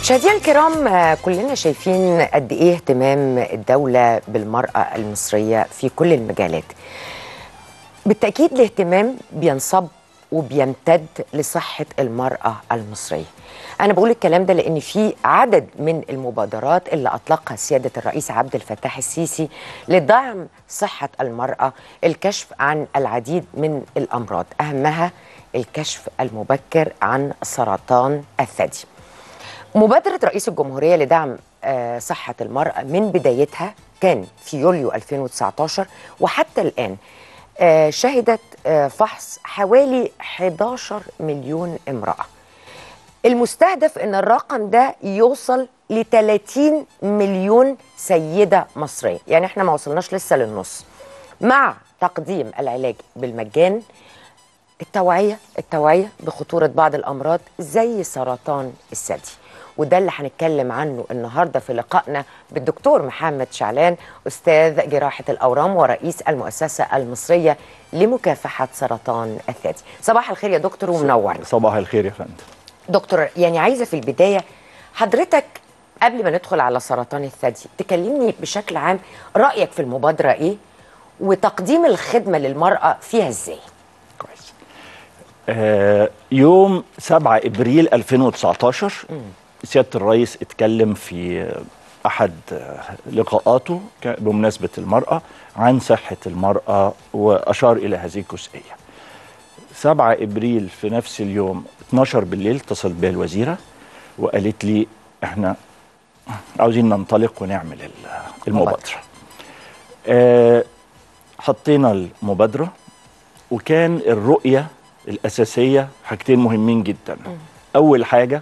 مشاهدينا الكرام آه، كلنا شايفين قد ايه اهتمام الدوله بالمراه المصريه في كل المجالات بالتاكيد الاهتمام بينصب وبيمتد لصحه المراه المصريه انا بقول الكلام ده لان في عدد من المبادرات اللي اطلقها سياده الرئيس عبد الفتاح السيسي لدعم صحه المراه الكشف عن العديد من الامراض اهمها الكشف المبكر عن سرطان الثدي مبادرة رئيس الجمهورية لدعم آه، صحة المرأة من بدايتها كان في يوليو 2019 وحتى الآن آه، شهدت آه، فحص حوالي 11 مليون امرأة المستهدف ان الرقم ده يوصل ل 30 مليون سيدة مصرية يعني احنا ما وصلناش لسه للنص مع تقديم العلاج بالمجان التوعية التوعية بخطورة بعض الأمراض زي سرطان الثدي وده اللي هنتكلم عنه النهارده في لقائنا بالدكتور محمد شعلان استاذ جراحه الاورام ورئيس المؤسسه المصريه لمكافحه سرطان الثدي. صباح الخير يا دكتور ومنور. صباح الخير يا فندم دكتور يعني عايزه في البدايه حضرتك قبل ما ندخل على سرطان الثدي تكلمني بشكل عام رايك في المبادره ايه وتقديم الخدمه للمراه فيها ازاي؟ كويس آه يوم 7 ابريل 2019 سياده الرئيس اتكلم في احد آه، لقاءاته ك- بمناسبه المراه عن صحه المراه واشار الى هذه الجزئيه 7 ابريل في نفس اليوم 12 بالليل اتصلت بي الوزيره وقالت لي احنا عاوزين ننطلق ونعمل ال- المبادره آه حطينا المبادره وكان الرؤيه الاساسيه حاجتين مهمين جدا اول حاجه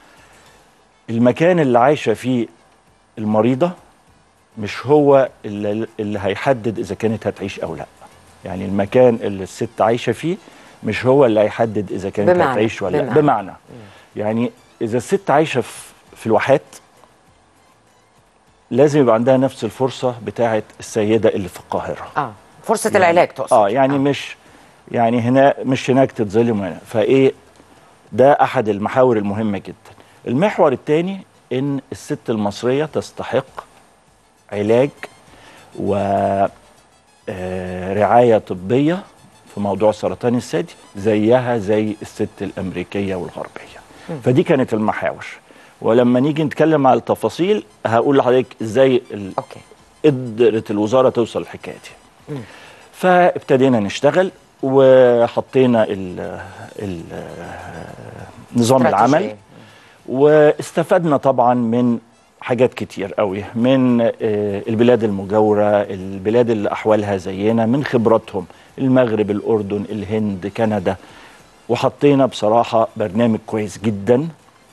المكان اللي عايشه فيه المريضه مش هو اللي, اللي هيحدد اذا كانت هتعيش او لا يعني المكان اللي الست عايشه فيه مش هو اللي هيحدد اذا كانت بمعنى- هتعيش ولا لا بمعنى. بمعنى يعني اذا الست عايشه في, في الواحات لازم يبقى عندها نفس الفرصه بتاعه السيده اللي في القاهره اه فرصه العلاج تقصد اه يعني مش يعني هنا مش هناك تتظلم هنا فايه ده احد المحاور المهمه جدا المحور الثاني ان الست المصريه تستحق علاج و آه، رعايه طبيه في موضوع سرطان الثدي زيها زي الست الامريكيه والغربيه فدي كانت المحاور ولما نيجي نتكلم على التفاصيل هقول لحضرتك ازاي ال- اوكي قدرت الوزاره توصل الحكايه دي فابتدينا نشتغل وحطينا ال ال نظام العمل استراتيجية. واستفدنا طبعا من حاجات كتير قوي من آه، البلاد المجاورة البلاد اللي أحوالها زينا من خبراتهم المغرب الأردن الهند كندا وحطينا بصراحة برنامج كويس جدا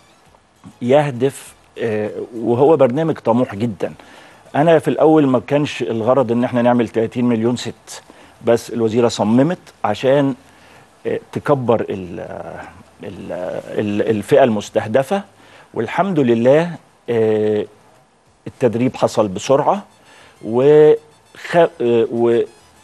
يهدف آه، وهو برنامج طموح جدا انا في الاول ما كانش الغرض ان احنا نعمل 30 مليون ست بس الوزيره صممت عشان آه، تكبر ال ال ال الفئه المستهدفه والحمد لله آه، التدريب حصل بسرعه وخ... آه، و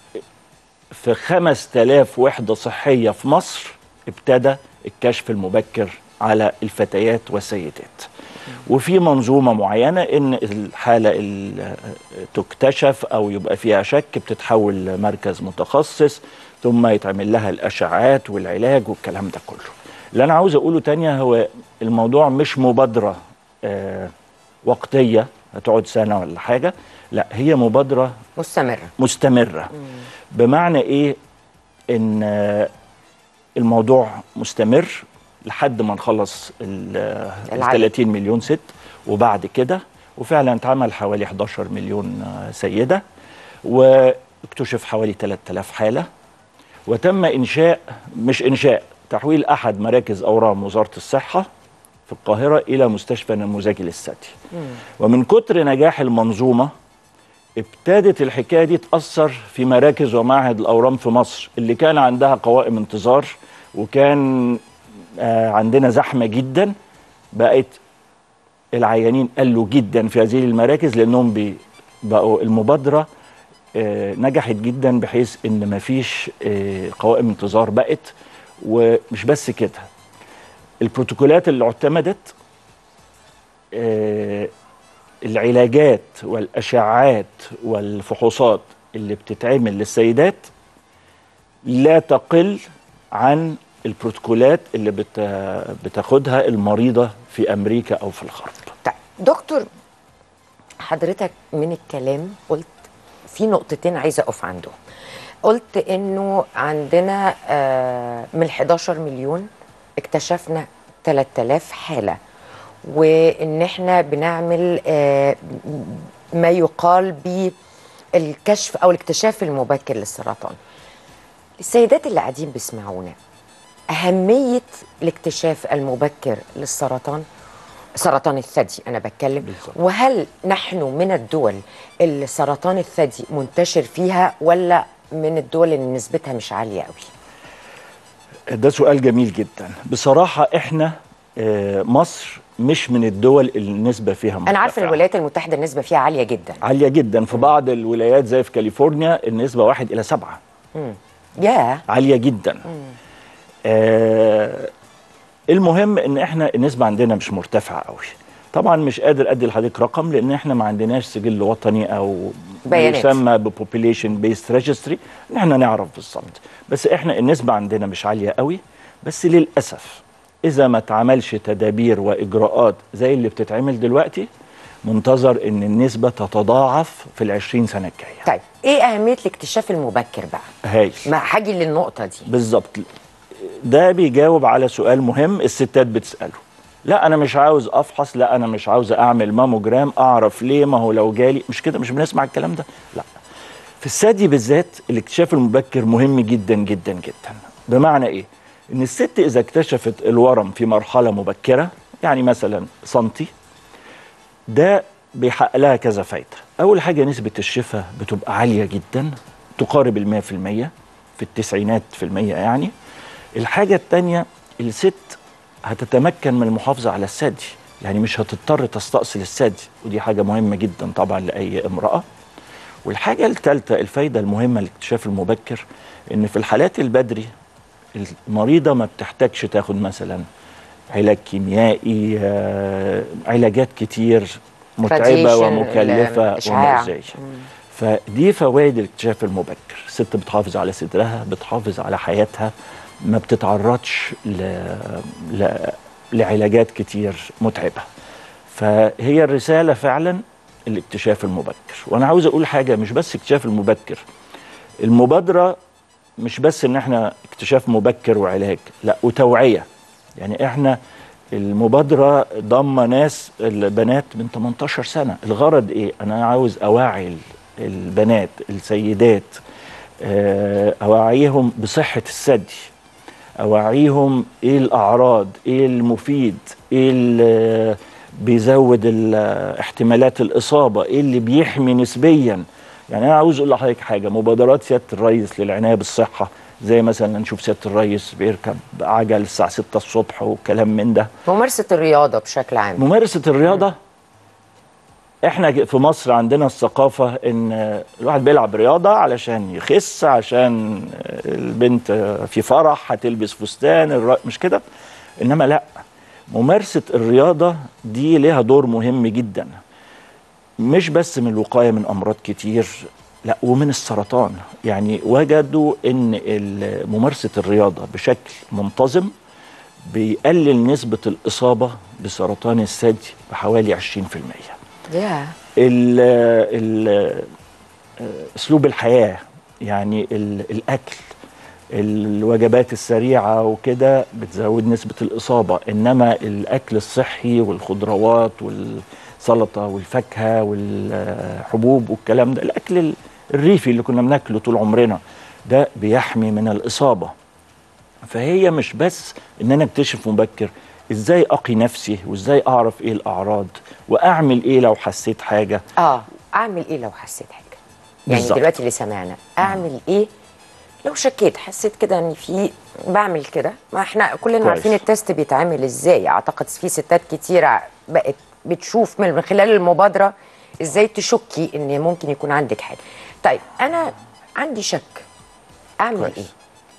في 5000 وحده صحيه في مصر ابتدى الكشف المبكر على الفتيات والسيدات وفي منظومه معينه ان الحاله اللي تكتشف او يبقى فيها شك بتتحول لمركز متخصص ثم يتعمل لها الاشعاعات والعلاج والكلام ده كله اللي انا عاوز اقوله تانية هو الموضوع مش مبادره آه وقتيه هتقعد سنه ولا حاجه لا هي مبادره مستمره مستمرة بمعنى ايه ان آه، الموضوع مستمر لحد ما نخلص ال ال العدد. 30 مليون ست وبعد كده وفعلا اتعمل حوالي 11 مليون آه، سيدة واكتشف حوالي 3000 حالة وتم انشاء مش انشاء تحويل احد مراكز اورام وزارة الصحة في القاهرة الى مستشفى نموذجي للثدي ومن كتر نجاح المنظومه ابتدت الحكايه دي تاثر في مراكز ومعهد الاورام في مصر اللي كان عندها قوائم انتظار وكان آه عندنا زحمه جدا بقت العيانين قلوا جدا في هذه المراكز لانهم بي بقوا المبادره آه نجحت جدا بحيث ان مفيش آه قوائم انتظار بقت ومش بس كده البروتوكولات اللي اعتمدت آه، العلاجات والاشعاعات والفحوصات اللي بتتعمل للسيدات لا تقل عن البروتوكولات اللي بت... بتاخدها المريضه في امريكا او في الغرب طيب دكتور حضرتك من الكلام قلت في نقطتين عايزه اقف عندهم قلت انه عندنا آه، من ال 11 مليون اكتشفنا 3000 حاله وان احنا بنعمل آه، ما يقال بالكشف او الاكتشاف المبكر للسرطان السيدات اللي قاعدين بيسمعونا أهمية الاكتشاف المبكر للسرطان سرطان الثدي أنا بتكلم بالظبط. وهل نحن من الدول اللي سرطان الثدي منتشر فيها ولا من الدول اللي نسبتها مش عالية قوي ده سؤال جميل جدا بصراحه احنا آه، مصر مش من الدول اللي النسبه فيها أنا عارفة مرتفعة. الولايات المتحدة النسبة فيها عالية جدا عاليه جدا في بعض الولايات زي في كاليفورنيا النسبه واحد الى سبعة يا عاليه جدا آه المهم ان احنا النسبه عندنا مش مرتفعه قوي طبعا مش قادر ادي لحضرتك رقم لان احنا ما عندناش سجل وطني او ما بيانات. يسمى ببوبيليشن بيست ريجستري ان احنا نعرف بالظبط بس احنا النسبه عندنا مش عاليه قوي بس للاسف اذا ما اتعملش تدابير واجراءات زي اللي بتتعمل دلوقتي منتظر ان النسبه تتضاعف في العشرين سنه الجايه طيب إيه أهمية الاكتشاف المبكر بقى؟ هايل ما هاجي للنقطة دي بالظبط ده بيجاوب على سؤال مهم الستات بتسأله لا انا مش عاوز افحص لا انا مش عاوز اعمل ماموجرام اعرف ليه ما هو لو جالي مش كده مش بنسمع الكلام ده لا في الثدي بالذات الاكتشاف المبكر مهم جدا جدا جدا بمعنى ايه ان الست اذا اكتشفت الورم في مرحله مبكره يعني مثلا سنتي ده بيحقق لها كذا فايده اول حاجه نسبه الشفاء بتبقى عاليه جدا تقارب المية في المية في التسعينات في المية يعني الحاجة التانية الست هتتمكن من المحافظة على الثدي يعني مش هتضطر تستأصل الثدي ودي حاجة مهمة جدا طبعا لأي امرأة والحاجة الثالثة الفايدة المهمة للاكتشاف المبكر إن في الحالات البدري المريضة ما بتحتاجش تاخد مثلا علاج كيميائي آه، علاجات كتير متعبة Radiation، ومكلفة الإشعاع. ومؤذية فدي فوائد الاكتشاف المبكر الست بتحافظ على صدرها بتحافظ على حياتها ما بتتعرضش ل... ل... لعلاجات كتير متعبة فهي الرسالة فعلا الاكتشاف المبكر وانا عاوز اقول حاجة مش بس اكتشاف المبكر المبادرة مش بس ان احنا اكتشاف مبكر وعلاج لا وتوعية يعني احنا المبادرة ضم ناس البنات من 18 سنة الغرض ايه انا عاوز اوعي ال- البنات السيدات آه، اوعيهم بصحة الثدي اوعيهم ايه الاعراض ايه المفيد ايه اللي بيزود ال- احتمالات الاصابه ايه اللي بيحمي نسبيا يعني انا عاوز اقول لحضرتك حاجه مبادرات سياده الرئيس للعنايه بالصحه زي مثلا نشوف سياده الرئيس بيركب عجل الساعه 6 الصبح وكلام من ده ممارسة الرياضة بشكل عام ممارسه الرياضه احنا في مصر عندنا الثقافه ان الواحد بيلعب رياضه علشان يخس عشان البنت في فرح هتلبس فستان الر- مش كده انما لا ممارسه الرياضه دي ليها دور مهم جدا مش بس من الوقايه من امراض كتير لا ومن السرطان يعني وجدوا ان ال- ممارسه الرياضه بشكل منتظم بيقلل نسبه الاصابه بسرطان الثدي بحوالي 20% يا ال ال اسلوب الحياه يعني ال الاكل الوجبات السريعه وكده بتزود نسبه الاصابه انما الاكل الصحي والخضروات والسلطه والفاكهه والحبوب والكلام ده الاكل ال- الريفي اللي كنا بناكله طول عمرنا ده بيحمي من الاصابه فهي مش بس ان انا اكتشف مبكر ازاي اقي نفسي وازاي اعرف ايه الاعراض واعمل ايه لو حسيت حاجه اه اعمل ايه لو حسيت حاجه يعني بالظبط. دلوقتي اللي سمعنا اعمل ايه لو شكيت حسيت كده ان في بعمل كده ما احنا كلنا كويس. عارفين التست بيتعمل ازاي اعتقد في ستات كتيره بقت بتشوف من من خلال المبادره ازاي تشكي ان ممكن يكون عندك حاجه طيب انا عندي شك اعمل كويس. ايه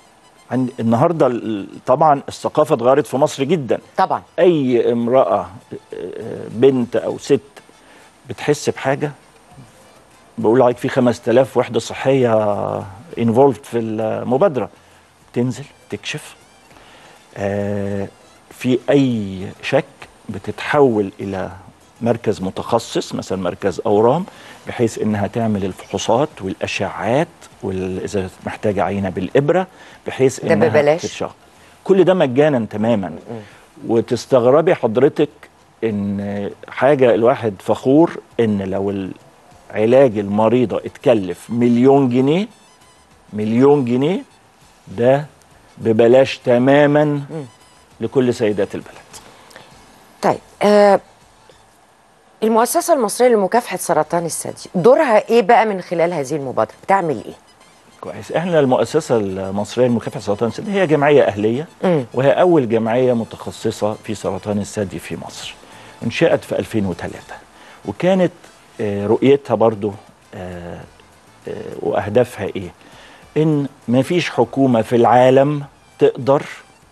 عند النهارده ال- طبعا الثقافه اتغيرت في مصر جدا طبعا اي امراه آه، آه، بنت او ست بتحس بحاجه بقول لك في 5000 وحده صحيه انفولد في المبادره تنزل تكشف آه، في اي شك بتتحول الى مركز متخصص مثلا مركز اورام بحيث انها تعمل الفحوصات والاشعاعات واذا محتاجه عينه بالابره بحيث ده انها ببلاش؟ تتشخص. كل ده مجانا تماما وتستغربي حضرتك ان حاجه الواحد فخور ان لو العلاج المريضه اتكلف مليون جنيه مليون جنيه ده ببلاش تماما لكل سيدات البلد طيب آه المؤسسة المصرية لمكافحة سرطان الثدي دورها ايه بقى من خلال هذه المبادرة؟ بتعمل ايه؟ كويس احنا المؤسسه المصريه لمكافحه سرطان الثدي هي جمعيه اهليه مم. وهي اول جمعيه متخصصه في سرطان الثدي في مصر انشئت في 2003 وكانت آه، رؤيتها برضو آه، آه، واهدافها ايه ان ما فيش حكومه في العالم تقدر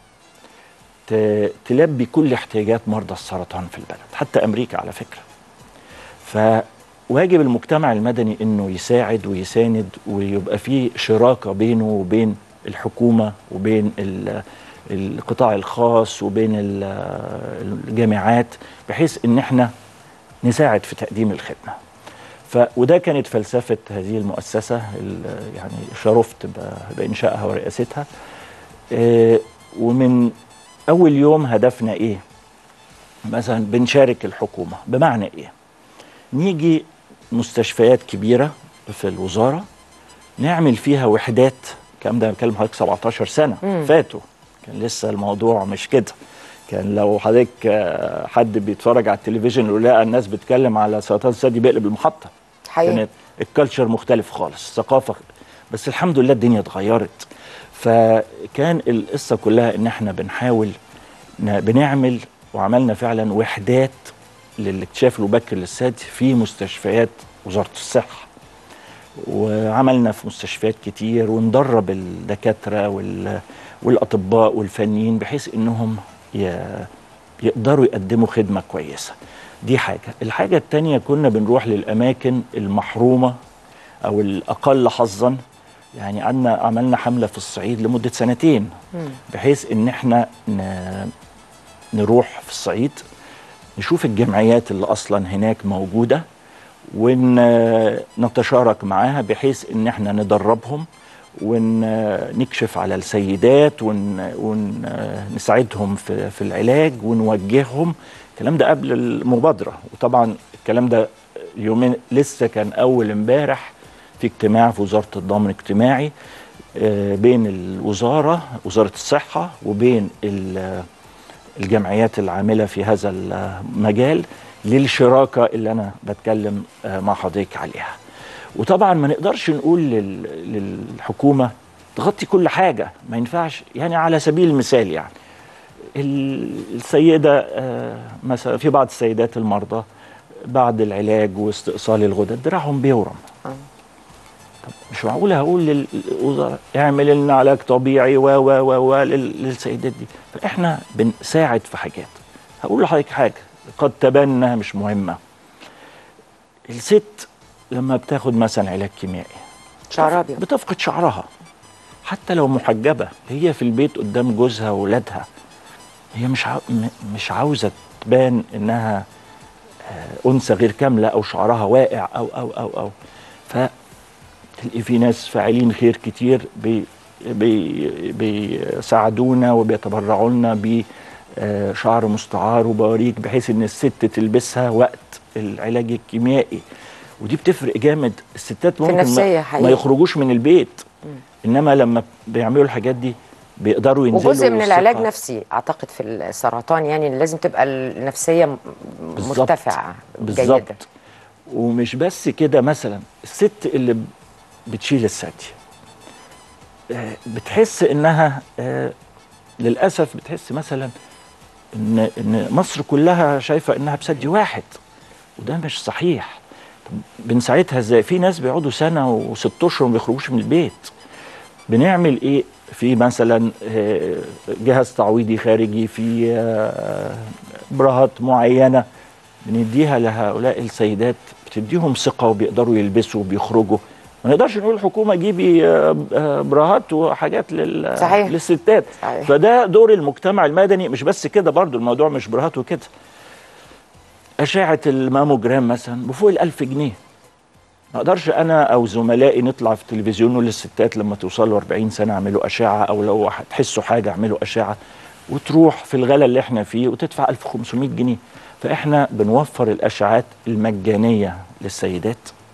ت- تلبي كل احتياجات مرضى السرطان في البلد حتى امريكا على فكره فواجب المجتمع المدني انه يساعد ويساند ويبقى في شراكه بينه وبين الحكومه وبين ال- القطاع الخاص وبين ال- الجامعات بحيث ان احنا نساعد في تقديم الخدمه ف وده كانت فلسفه هذه المؤسسه ال- يعني شرفت ب- بانشائها ورئاستها آه، ومن اول يوم هدفنا ايه مثلا بنشارك الحكومه بمعنى ايه نيجي مستشفيات كبيره في الوزاره نعمل فيها وحدات الكلام ده بكلم حضرتك 17 سنه مم. فاتوا كان لسه الموضوع مش كده كان لو حضرتك آه، حد بيتفرج على التلفزيون ولقى الناس بتتكلم على سرطان الثدي بيقلب المحطه حقيقي كانت الكالتشر مختلف خالص الثقافه بس الحمد لله الدنيا اتغيرت فكان القصه كلها ان احنا بنحاول ن- بنعمل وعملنا فعلا وحدات للاكتشاف المبكر للثدي في مستشفيات وزاره الصحه وعملنا في مستشفيات كتير وندرب الدكاتره وال والاطباء والفنيين بحيث انهم ي- يقدروا يقدموا خدمه كويسه دي حاجه الحاجه التانية كنا بنروح للاماكن المحرومه او الاقل حظا يعني قعدنا عملنا حمله في الصعيد لمده سنتين بحيث ان احنا ن- نروح في الصعيد نشوف الجمعيات اللي اصلا هناك موجوده ونتشارك معاها بحيث ان احنا ندربهم ونكشف على السيدات ونساعدهم في, في العلاج ونوجههم الكلام ده قبل المبادره وطبعا الكلام ده يومين لسه كان اول امبارح في اجتماع في وزاره الضامن الاجتماعي آه، بين الوزاره وزاره الصحه وبين ال- الجمعيات العامله في هذا المجال للشراكه اللي انا بتكلم آه، مع حضرتك عليها. وطبعا ما نقدرش نقول لل- للحكومه تغطي كل حاجه ما ينفعش يعني على سبيل المثال يعني ال- السيده آه، مثلا في بعض السيدات المرضى بعد العلاج واستئصال الغدد دراعهم بيورم آه. طب مش معقول هقول للوزراء اعمل لنا علاج طبيعي و و و و لل- للسيدات دي فاحنا بنساعد في حاجات هقول لحضرتك حاجه قد تبان انها مش مهمه الست لما بتاخد مثلا علاج كيميائي شعر ابيض بتفقد شعرها حتى لو محجبه هي في البيت قدام جوزها واولادها هي مش عاو... م- مش عاوزه تبان انها آه، انثى غير كامله او شعرها واقع او او او او ف تلاقي في ناس فاعلين خير كتير بي بي بيساعدونا وبيتبرعوا لنا بشعر مستعار وبواريك بحيث ان الست تلبسها وقت العلاج الكيميائي ودي بتفرق جامد الستات ممكن النفسية ما, حقيقي. ما يخرجوش من البيت انما لما بيعملوا الحاجات دي بيقدروا ينزلوا وجزء من والثقة- العلاج نفسي اعتقد في السرطان يعني لازم تبقى النفسيه م- بالظبط. مرتفعه بالظبط جيده ومش بس كده مثلا الست اللي بتشيل الثدي آه، بتحس انها آه، للاسف بتحس مثلا ان ان مصر كلها شايفه انها بثدي واحد وده مش صحيح طب بنساعدها ازاي في ناس بيقعدوا سنه وست اشهر ما بيخرجوش من البيت بنعمل ايه في مثلا آه، جهاز تعويضي خارجي في آه، براهات معينه بنديها لهؤلاء السيدات بتديهم ثقه وبيقدروا يلبسوا وبيخرجوا ما نقدرش نقول الحكومه جيبي آه، آه، براهات وحاجات لل... صحيح. للستات صحيح. فده دور المجتمع المدني مش بس كده برضو الموضوع مش براهات وكده أشعة الماموجرام مثلا بفوق الألف جنيه ما أقدرش أنا أو زملائي نطلع في التلفزيون نقول للستات لما توصلوا 40 سنة اعملوا أشعة أو لو تحسوا حاجة اعملوا أشعة وتروح في الغلا اللي احنا فيه وتدفع 1500 جنيه فإحنا بنوفر الأشعات المجانية للسيدات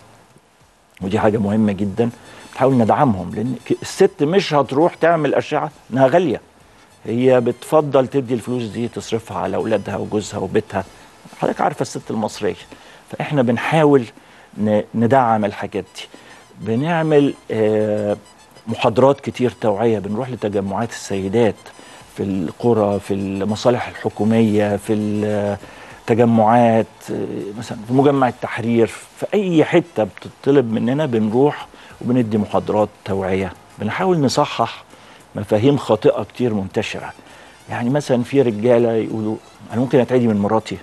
ودي حاجة مهمة جدا بنحاول ندعمهم لأن ك- الست مش هتروح تعمل أشعة إنها غالية هي بتفضل تدي الفلوس دي تصرفها على أولادها وجوزها وبيتها حضرتك عارفة الست المصرية فإحنا بنحاول ن- ندعم الحاجات دي بنعمل آه، محاضرات كتير توعية بنروح لتجمعات السيدات في القرى في المصالح الحكومية في التجمعات آه، مثلا في مجمع التحرير في أي حتة بتطلب مننا بنروح وبندي محاضرات توعية بنحاول نصحح مفاهيم خاطئة كتير منتشرة يعني مثلا في رجالة يقولوا أنا ممكن أتعدي من مراتي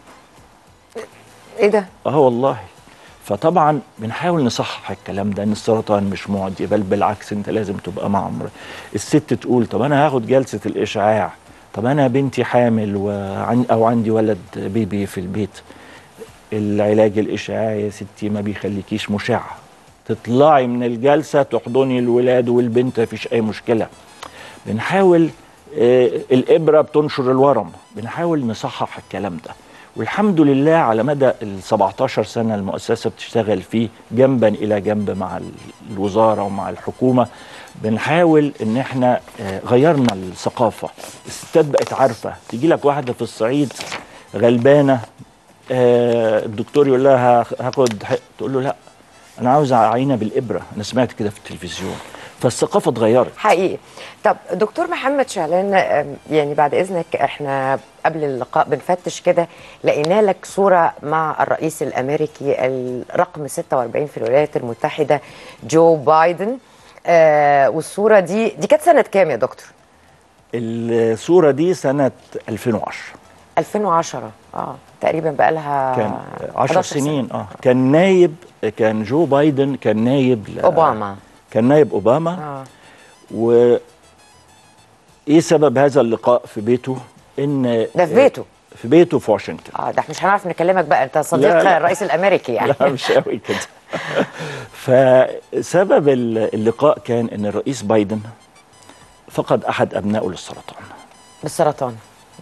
ايه ده اه والله فطبعا بنحاول نصحح الكلام ده ان السرطان مش معدي بل بالعكس انت لازم تبقى مع امر الست تقول طب انا هاخد جلسه الاشعاع طب انا بنتي حامل وعن او عندي ولد بيبي في البيت العلاج الاشعاعي يا ستي ما بيخليكيش مشعه تطلعي من الجلسه تحضني الولاد والبنت مفيش اي مشكله بنحاول آه، الابره بتنشر الورم بنحاول نصحح الكلام ده والحمد لله على مدى ال 17 سنه المؤسسه بتشتغل فيه جنبا الى جنب مع ال- الوزاره ومع الحكومه بنحاول ان احنا آه، غيرنا الثقافه الستات بقت عارفه تيجي لك واحده في الصعيد غلبانه آه، الدكتور يقول لها هاخ- هاخد ح- تقول له لا انا عاوز اعينها بالابره انا سمعت كده في التلفزيون فالثقافه اتغيرت حقيقي طب دكتور محمد شعلان أم، يعني بعد اذنك احنا قبل اللقاء بنفتش كده لقينا لك صوره مع الرئيس الامريكي الرقم 46 في الولايات المتحده جو بايدن آه والصوره دي دي كانت سنه كام يا دكتور الصوره دي سنه 2010 2010 اه تقريبا بقى لها كان 10 11 سنين اه كان نايب كان جو بايدن كان نايب ل- اوباما كان نايب اوباما اه و ايه سبب هذا اللقاء في بيته ان ده في بيته في بيته في واشنطن اه ده احنا مش هنعرف نكلمك بقى انت صديق لا، لا. الرئيس الامريكي يعني لا مش قوي كده فسبب اللقاء كان ان الرئيس بايدن فقد احد ابنائه للسرطان بالسرطان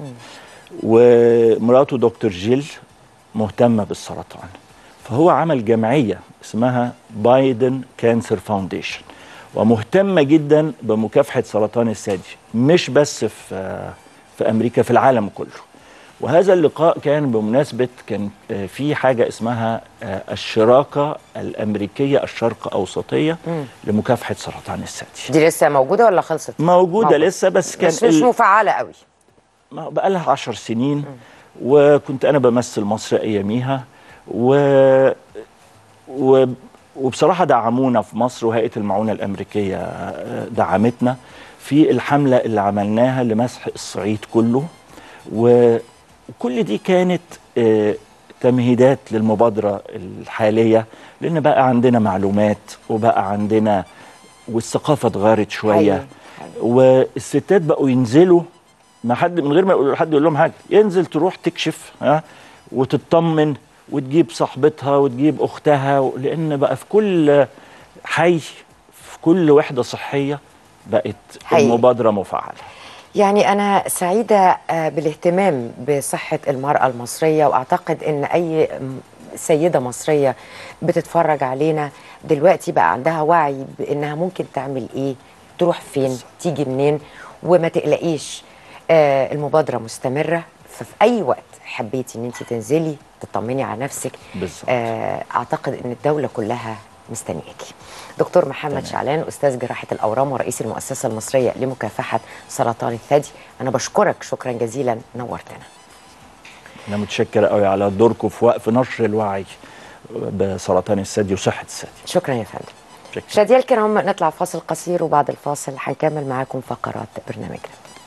ومراته دكتور جيل مهتمة بالسرطان فهو عمل جمعية اسمها بايدن كانسر فاونديشن ومهتمة جدا بمكافحة سرطان الثدي مش بس في في أمريكا في العالم كله وهذا اللقاء كان بمناسبة كان آه، في حاجة اسمها آه، الشراكة الأمريكية الشرق أوسطية لمكافحة سرطان الثدي دي لسه موجوده ولا خلصت موجودة موجود. لسه بس كان بس مش ال- مفعله قوي ما بقى لها عشر سنين وكنت انا بمثل مصر اياميها و... و... وبصراحه دعمونا في مصر وهيئه المعونه الامريكيه آه، دعمتنا في الحمله اللي عملناها لمسح الصعيد كله و- وكل دي كانت آه، تمهيدات للمبادره الحاليه لان بقى عندنا معلومات وبقى عندنا والثقافه اتغيرت شويه حقيقي. والستات بقوا ينزلوا ما حد من غير ما يقول حد يقول لهم حاجه ينزل تروح تكشف ها وتطمن وتجيب صاحبتها وتجيب اختها و- لان بقى في كل حي في كل وحده صحيه بقت حقيقي. المبادره مفعله يعني أنا سعيدة آه، بالاهتمام بصحة المرأة المصرية وأعتقد إن أي م- سيدة مصرية بتتفرج علينا دلوقتي بقى عندها وعي بإنها ممكن تعمل إيه تروح فين تيجي منين وما تقلقيش آه، المبادرة مستمرة ففي أي وقت حبيتي إن أنت تنزلي تطمني على نفسك بالظبط. آه، أعتقد إن الدولة كلها مستنياكي دكتور محمد تمام. شعلان أستاذ جراحة الأورام ورئيس المؤسسة المصرية لمكافحة سرطان الثدي أنا بشكرك شكرا جزيلا نورتنا انا متشكر قوي على دوركم في وقف نشر الوعي بسرطان الثدي وصحه الثدي شكرا يا فندم مشاهدينا الكرام نطلع فاصل قصير وبعد الفاصل هنكمل معاكم فقرات برنامجنا